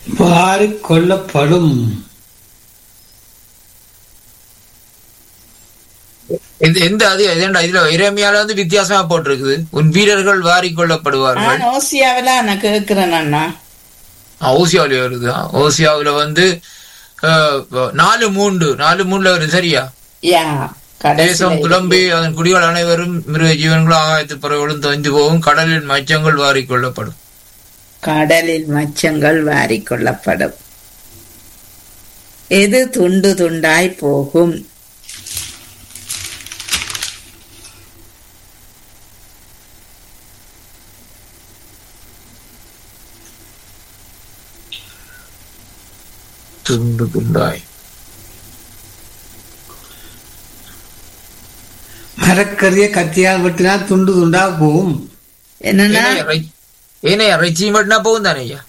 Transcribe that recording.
வாரிக் கொள்ளப்படும் எந்த- எந்த அது எதேண்டா இதுல இறைமையால வந்து வித்தியாசமா போட்டிருக்குது உன் வீரர்கள் வாரிக் கொள்ளப்படுவார்கள் நான் ஓசியாவில நான் கேட்கிறேன் அண்ணா ஓசியாவில வருது ஓசியாவில வந்து அஹ், நாலு மூன்று நாலு மூணுல வருது சரியா யா தேசம் கடைசி புலம்பி அதன் குடிகள் அனைவரும் மிருக ஜீவன்களும் ஆகாயத்து பறவைகளும் தொய்ந்து போகும் கடலில் மச்சங்கள் வாரிக் கொள்ளப்படும் கடலில் மச்சங்கள் வாரிக் கொள்ளப்படும் எது துண்டு துண்டாய் போகும் துண்டு துண்டாய் மரக்கறியை கத்தியால் வெட்டினால் துண்டு துண்டா போகும் என்னன்னா ஏனையா ரை- ஏனையா ரைச்சி மட்டும்னா போகும் தானே ஐயா